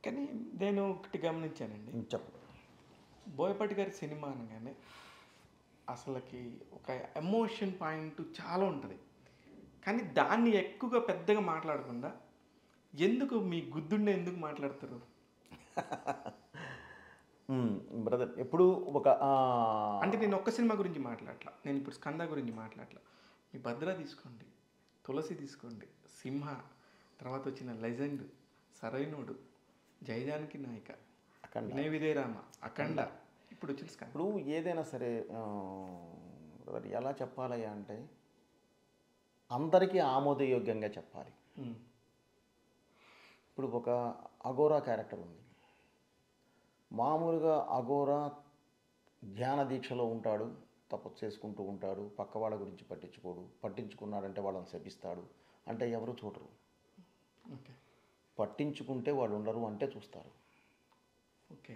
కానీ నేను ఒకటి గమనించానండి చెప్పు బోయపాటి గారి సినిమా అనగానే అసలుకి ఒక ఎమోషన్ పాయింట్ చాలా ఉంటుంది కానీ దాన్ని ఎక్కువగా పెద్దగా మాట్లాడకుండా ఎందుకు మీ గుద్దుండే ఎందుకు మాట్లాడతారు బ్రదర్ ఎప్పుడు ఒక ఆ, అంటే నేను ఒక్క సినిమా గురించి మాట్లాడట్లా నేను ఇప్పుడు స్కంద గురించి మాట్లాడట్లా మీ భద్ర తీసుకోండి తులసి తీసుకోండి సింహ తర్వాత వచ్చిన లెజెండ్ సరైనోడు జయజానకి నాయక అఖండ. వినయ విజయరామ అఖండ ఇప్పుడు వచ్చిన స్కంద ఇప్పుడు ఏదైనా సరే ఆ, బ్రదర్ ఎలా చెప్పాలి అంటే అందరికీ ఆమోదయోగ్యంగా చెప్పాలి ఉమ్, ఇప్పుడు ఒక అగోరా క్యారెక్టర్ ఉంది మామూలుగా అగోరా ధ్యాన దీక్షలో ఉంటాడు తపస్సు చేసుకుంటూ ఉంటాడు పక్క వాళ్ళ గురించి పట్టించుకోడు పట్టించుకున్నాడంటే వాళ్ళని శపిస్తాడు అంటే ఎవరు చూడరు ఓకే పట్టించుకుంటే వాళ్ళు ఉండరు అంటే చూస్తారు ఓకే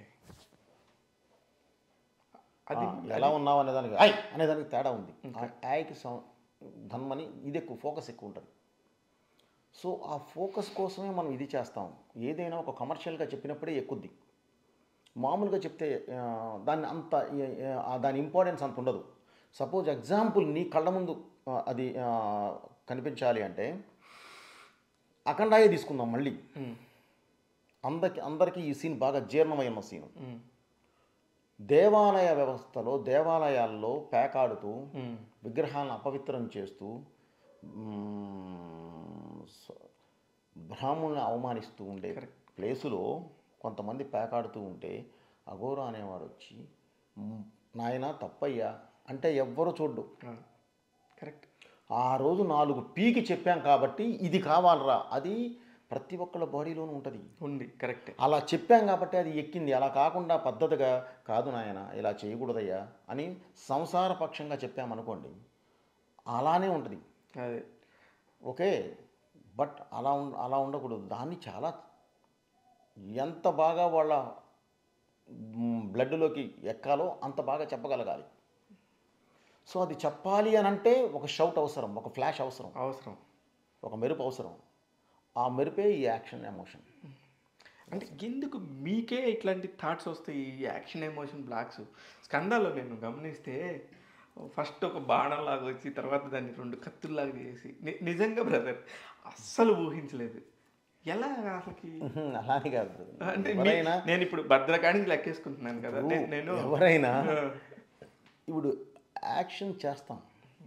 ఆ, ఎలా ఉన్నావు అనేదానికి ఐ అనేదానికి తేడా ఉంది ఆ యాయ్కి సం ధన్మని ఇది ఎక్కువ ఫోకస్ ఎక్కువ ఉంటుంది సో ఆ ఫోకస్ కోసమే మనం ఇది చేస్తాం ఏదైనా ఒక కమర్షియల్గా చెప్పినప్పుడే ఎక్కుద్ది మామూలుగా చెప్తే ఆ, దాన్ని అంత ఏ- ఏ- ఆ దాని ఇంపార్టెన్స్ అంత ఉండదు సపోజ్ ఎగ్జాంపుల్ నీ కళ్ళ ముందు ఆ, అది ఆ, కనిపించాలి అంటే అఖండాయే తీసుకుందాం మళ్ళీ ఉమ్, అందరికి అందరికీ ఈ సీన్ బాగా జీర్ణమై ఉన్న సీను ఉమ్, దేవాలయ వ్యవస్థలో దేవాలయాల్లో పేకాడుతూ ఉమ్, విగ్రహాలను అపవిత్రం చేస్తూ మ్మ్, స- బ్రాహ్మణులను అవమానిస్తూ ఉండే ప్లేసులో కొంతమంది పేకాడుతూ ఉంటే అఘోర అనేవాడు వచ్చి "మ్, నాయనా తప్పయ్యా అంటే ఎవ్వరు చూడ్డు ఆ, కరెక్ట్ ఆ రోజు నాలుగు పీకి చెప్పాం కాబట్టి ఇది కావాలరా అది ప్రతి ఒక్కళ్ళ బాడీలోనూ ఉంటుంది ఉంది కరెక్టే అలా చెప్పాం కాబట్టి అది ఎక్కింది అలా కాకుండా పద్ధతిగా కాదు నాయన ఇలా చేయకూడదయ్యా అని సంసార పక్షంగా చెప్పామనుకోండి అలానే ఉంటుంది అదే ఓకే బట్ అలా ఉం అలా ఉండకూడదు దాన్ని చాలా ఎంత బాగా వాళ్ళ మ్, బ్లడ్లోకి ఎక్కాలో అంత బాగా చెప్పగలగాలి సో అది చెప్పాలి అని అంటే ఒక షౌట్ అవసరం ఒక ఫ్లాష్ అవసరం అవసరం ఒక మెరుపు అవసరం ఆ మెరుపే ఈ యాక్షన్ ఎమోషన్ అంటే ఎందుకు మీకే ఇట్లాంటి థాట్స్ వస్తాయి ఈ యాక్షన్ ఎమోషన్ బ్లాక్స్ స్కందాల్లో నేను గమనిస్తే ఫస్ట్ ఒక బాణం లాగా వచ్చి తర్వాత దాన్ని రెండు కత్తుల్లాగా చేసి ని- నిజంగా బ్రదర్ అస్సలు ఊహించలేదు ఎలా అసలుకి అలానే కాదు అంటే మీ- ఎవరైనా నేను ఇప్పుడు భద్రకాడికి లెక్కేసుకుంటున్నాను కదా నే- నేను ఎవరైనా ఆ, ఇప్పుడు యాక్షన్ చేస్తాం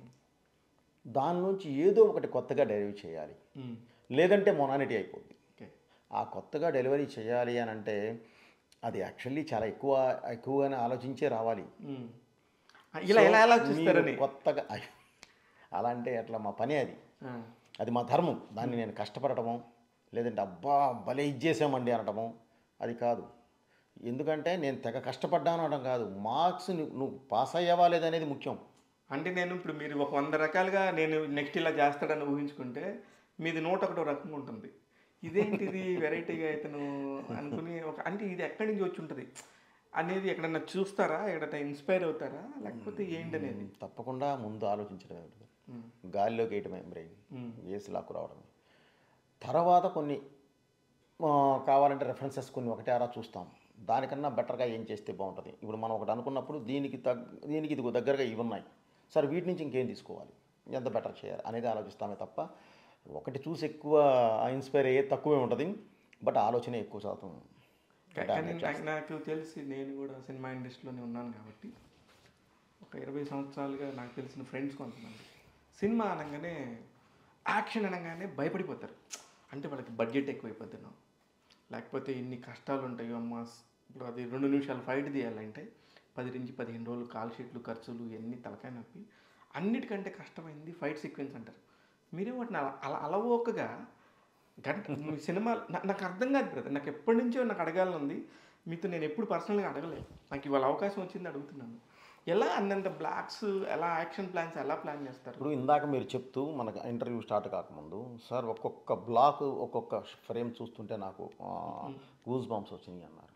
దాని నుంచి ఏదో ఒకటి కొత్తగా డెలివరీ చేయాలి ఉమ్, లేదంటే మొనానిటీ అయిపోద్ది ఓకే ఆ కొత్తగా డెలివరీ చేయాలి అని అంటే అది యాక్చువల్లీ చాలా ఎక్కువ ఎక్కువగానే ఆలోచించే రావాలి ఉమ్. ఆ, ఇలా ఎలా ఎలా చూస్తారని మీరు కొత్తగా అయ్యో, అలా అంటే అట్లా మా పని అది ఆ, అది మా ధర్మం దాన్ని నేను కష్టపడటము లేదంటే అబ్బా భలే ఇచ్చేసామండి అనటము అది కాదు ఎందుకంటే నేను తెగ కష్టపడ్డాను అనడం కాదు మార్క్స్ నువ్వు నువ్వు పాస్ అయ్యావా లేదనేది ముఖ్యం అంటే నేను ఇప్పుడు మీరు ఒక వంద రకాలుగా నేను నెక్స్ట్ ఇలా చేస్తాడని ఊహించుకుంటే మీది నూట ఒకటో రకంగా ఉంటుంది ఇదేంటిది వెరైటీగా ఇతను అనుకుని ఒక అంటే ఇది ఎక్కడి నుంచి వచ్చి ఉంటుంది అనేది ఎక్కడన్నా చూస్తారా ఎక్కడన్నా ఇన్స్పైర్ అవుతారా లేకపోతే ఏంటి అనేది తప్పకుండా ముందు ఆలోచించడమే ఉంటుంది గాలిలోకి వేయటమే బ్రెయిన్ వేసి లాక్కు రావడమే తర్వాత కొన్ని ఆ, కావాలంటే రెఫరెన్సెస్ కొన్ని ఒకటే అలా చూస్తాం దానికన్నా బెటర్గా ఏం చేస్తే బాగుంటుంది ఇప్పుడు మనం ఒకటి అనుకున్నప్పుడు దీనికి తగ్గ దీనికి ఇది దగ్గరగా ఇవి ఉన్నాయి సరే వీటి నుంచి ఇంకేం తీసుకోవాలి ఎంత బెటర్ చేయాలి అనేది ఆలోచిస్తామే తప్ప ఒకటి చూసి ఎక్కువ ఇన్స్పైర్ అయ్యే తక్కువే ఉంటుంది బట్ ఆలోచన ఎక్కువ శాతం కానీ నాకు- నాకు తెలిసి నేను కూడా సినిమా ఇండస్ట్రీలోనే ఉన్నాను కాబట్టి ఒక ఇరవై సంవత్సరాలుగా నాకు తెలిసిన ఫ్రెండ్స్ కొంతమంది సినిమా అనగానే యాక్షన్ అనగానే భయపడిపోతారు అంటే వాళ్ళకి బడ్జెట్ ఎక్కువైపోతున్నాం లేకపోతే ఇన్ని కష్టాలు ఉంటాయి అమ్మ ఇప్పుడు అది రెండు నిమిషాలు ఫైట్ తీయాలంటే పది నుంచి పదిహేను రోజులు కాల్ షీట్లు ఖర్చులు ఇవన్నీ తలకాయ నొప్పి అన్నిటికంటే కష్టమైంది ఫైట్ సీక్వెన్స్ అంటారు మీరే వాటిని అలా అలా అలవోకగా గంట మీ సినిమా నా- నాకు అర్థం కాదు బ్రదర్ నాకు ఎప్పటి నుంచో నాకు అడగాలని ఉంది మీతో నేను ఎప్పుడు పర్సనల్గా అడగలేదు నాకు ఇవాళ అవకాశం వచ్చింది అడుగుతున్నాను ఎలా అన్నంత బ్లాక్స్ ఎలా యాక్షన్ ప్లాన్స్ ఎలా ప్లాన్ చేస్తారు ఇప్పుడు ఇందాక మీరు చెప్తూ మనకు ఇంటర్వ్యూ స్టార్ట్ కాకముందు సార్ ఒక్కొక్క బ్లాక్ ఒక్కొక్క ఫ్రేమ్ చూస్తుంటే నాకు గూస్ బాంబ్స్ వచ్చినాయి అన్నారు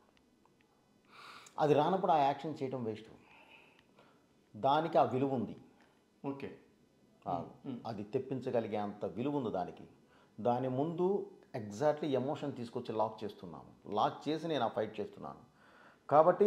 అది రానప్పుడు ఆ యాక్షన్ చేయడం వేస్ట్ దానికి ఆ విలువ ఉంది ఓకే ఆ, అది తెప్పించగలిగే అంత విలువ ఉంది దానికి దాని ముందు ఎగ్జాక్ట్లీ ఎమోషన్ తీసుకొచ్చి లాక్ చేస్తున్నాము లాక్ చేసి నేను ఆ ఫైట్ చేస్తున్నాను కాబట్టి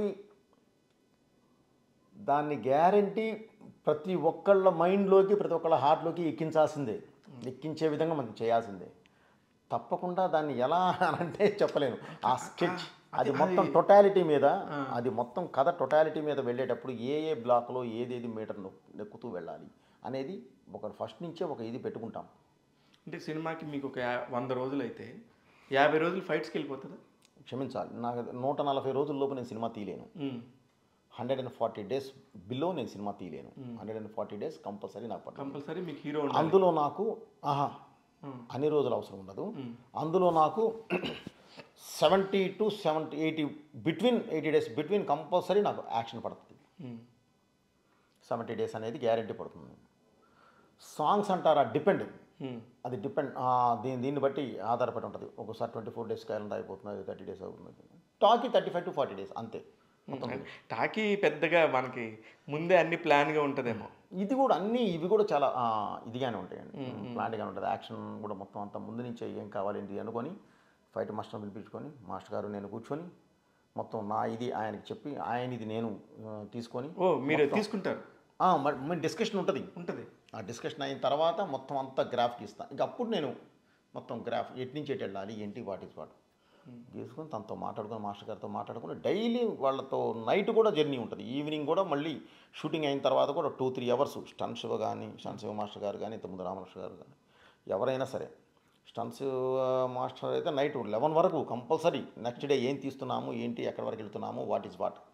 దాన్ని గ్యారంటీ ప్రతి ఒక్కళ్ళ మైండ్లోకి ప్రతి ఒక్కళ్ళ హార్ట్లోకి ఎక్కించాల్సిందే ఎక్కించే విధంగా మనం చేయాల్సిందే తప్పకుండా దాన్ని ఎలా అంటే చెప్పలేను ఆ స్కెచ్ అది మొత్తం టొటాలిటీ మీద అది మొత్తం కథ టొటాలిటీ మీద వెళ్ళేటప్పుడు ఏ ఏ బ్లాక్లో ఏదేది మీటర్ నెక్కుతూ వెళ్ళాలి అనేది ఒక ఫస్ట్ నుంచే ఒక ఇది పెట్టుకుంటాం అంటే సినిమాకి మీకు ఒక యా- వంద రోజులు అయితే యాభై రోజులు ఫైట్స్కి వెళ్ళిపోతుందా క్షమించాలి నాకు నూట నలభై రోజుల్లోపు నేను సినిమా తీయలేను um. Hundred and forty days below నేను సినిమా తీయలేను hundred and forty days compulsory నాకు పడుతుంది కంపల్సరీ మీకు హీరో ఉండాలి అందులో నాకు ఆహా ఉమ్. అన్ని రోజులు అవసరం ఉండదు అందులో నాకు seventy to seventy eighty between eighty days between compulsory నాకు యాక్షన్ పడుతుంది ఉమ్. సెవెంటీ డేస్ అనేది గ్యారంటీ పడుతుంది సాంగ్స్ అంటారా డిపెండ్ ఉమ్. అది డిపెండ్ దీని దీన్ని బట్టి ఆధారపడి ఉంటుంది ఒకసారి ట్వంటీ ఫోర్ డేస్ క్యాలెండర్ అయిపోతుంది థర్టీ డేస్ అవుతుంది talkie thirty five to forty days అంతే మొత్తం టాకీ పెద్దగా మనకి ముందే అన్ని ప్లాన్గా ఉంటుందేమో ఇది కూడా అన్నీ ఇవి కూడా చాలా ఆ, ఇదిగానే ఉంటాయండి ప్లాంట్గానే ఉంటుంది యాక్షన్ కూడా మొత్తం అంతా ముందు నుంచే ఏం కావాలి ఏంటి అనుకొని ఫైట్ మాస్టర్ పిలిపించుకొని మాస్టర్ గారు నేను కూర్చొని మొత్తం నా ఇది ఆయనకి చెప్పి ఆయన ఇది నేను ఆ, తీసుకొని ఓ మీరు తీసుకుంటారు ఆ, మరి మరి డిస్కషన్ ఉంటుంది ఉంటుంది ఆ డిస్కషన్ అయిన తర్వాత మొత్తం అంతా గ్రాఫ్ గీస్తాను ఇంక అప్పుడు నేను మొత్తం గ్రాఫ్ ఎటు నుంచి ఎటు వెళ్ళాలి ఏంటి వాట్ ఇస్ వాట్ గీసుకొని తనతో మాట్లాడుకొని మాస్టర్ గారితో మాట్లాడుకొని డైలీ వాళ్ళతో నైట్ కూడా జర్నీ ఉంటుంది ఈవినింగ్ కూడా మళ్ళీ షూటింగ్ అయిన తర్వాత కూడా two three hours stun Siva కానీ స్టన్ శివ మాస్టర్ గారు కానీ ఇంతకుముందు రామకృష్ణ గారు కానీ ఎవరైనా సరే స్టన్స్ మాస్టర్ అయితే నైట్ లెవెన్ వరకు కంపల్సరీ నెక్స్ట్ డే ఏం తీస్తున్నాము ఏంటి ఎక్కడి వరకు వెళ్తున్నాము వాట్ ఈస్ వాట్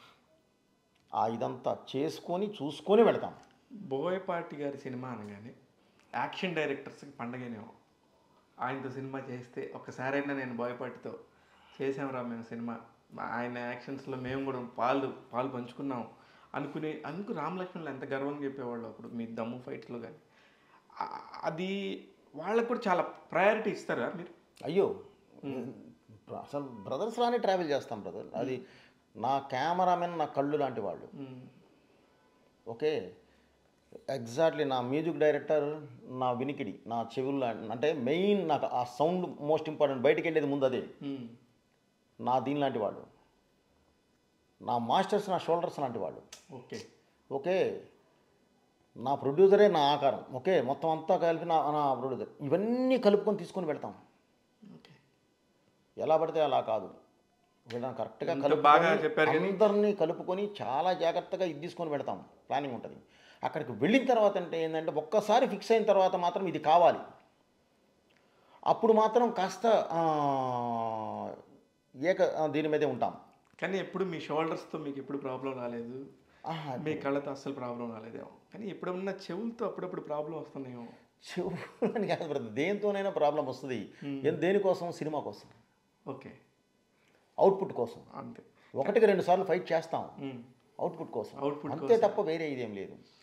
ఆ ఇదంతా చేసుకొని చూసుకొని వెళ్తాం బోయపాటి గారి సినిమా అనగానే యాక్షన్ డైరెక్టర్స్కి పండగనేమో ఆయనతో సినిమా చేస్తే ఒక్కసారైనా నేను బోయపాటితో చేసాంరా మేము సినిమా మా- ఆయన యాక్షన్స్లో మేము కూడా పాలు పాలు పంచుకున్నాం అనుకునే అందుకు రామలక్ష్మణులు ఎంత గర్వంగా చెప్పేవాళ్ళు అప్పుడు మీ దమ్ము ఫైట్స్లో కానీ అది వాళ్ళకు కూడా చాలా ప్రయారిటీ ఇస్తారా మీరు అయ్యో అసలు బ్రదర్స్ లానే ట్రావెల్ చేస్తాం బ్రదర్ అది నా కెమెరామెన్ నా కళ్ళు లాంటి వాళ్ళు మ్మ్. ఓకే ఎగ్జాక్ట్లీ నా మ్యూజిక్ డైరెక్టర్ నా వినికిడి నా చెవులు లా- అంటే మెయిన్ నాకు ఆ సౌండ్ మోస్ట్ ఇంపార్టెంట్ బయటికి వెళ్ళేది ముందు అదే మ్మ్. నా దీని లాంటి వాళ్ళు నా మాస్టర్స్ నా షోల్డర్స్ లాంటి వాళ్ళు ఓకే ఓకే నా ప్రొడ్యూసరే నా ఆకారం ఓకే మొత్తం అంతా కలిపి నా నా ప్రొడ్యూసర్ ఇవన్నీ కలుపుకొని తీసుకొని వెళ్తాం ఓకే ఎలా పడితే అలా కాదు వీళ్ళని కరెక్ట్గా ఎంత బాగా చెప్పారు కలుపుకొని అందరినీ కలుపుకొని చాలా జాగ్రత్తగా ఇది తీసుకొని పెడతాం ప్లానింగ్ ఉంటుంది అక్కడికి వెళ్ళిన తర్వాత అంటే ఏంటంటే ఒక్కసారి ఫిక్స్ అయిన తర్వాత మాత్రం ఇది కావాలి అప్పుడు మాత్రం కాస్త ఆ, ఏక ఆ, దీని మీదే ఉంటాం కానీ ఎప్పుడు మీ షోల్డర్స్తో మీకు ఎప్పుడు ప్రాబ్లం రాలేదు ఆహా, మీ కళ్ళతో అస్సలు ప్రాబ్లం రాలేదేమో కానీ ఎప్పుడన్నా చెవులతో అప్పుడప్పుడు ప్రాబ్లం వస్తున్నాయేమో చెవు అని కాదు బ్రదర్ దేంతోనైనా ప్రాబ్లం వస్తుంది ఏం- దేనికోసం సినిమా కోసం ఓకే అవుట్పుట్ కోసం అంతే ఒకటికి రెండు సార్లు ఫైట్ చేస్తాం మ్మ్. అవుట్పుట్ కోసం Output అంతే తప్ప వేరే ఇదేం లేదు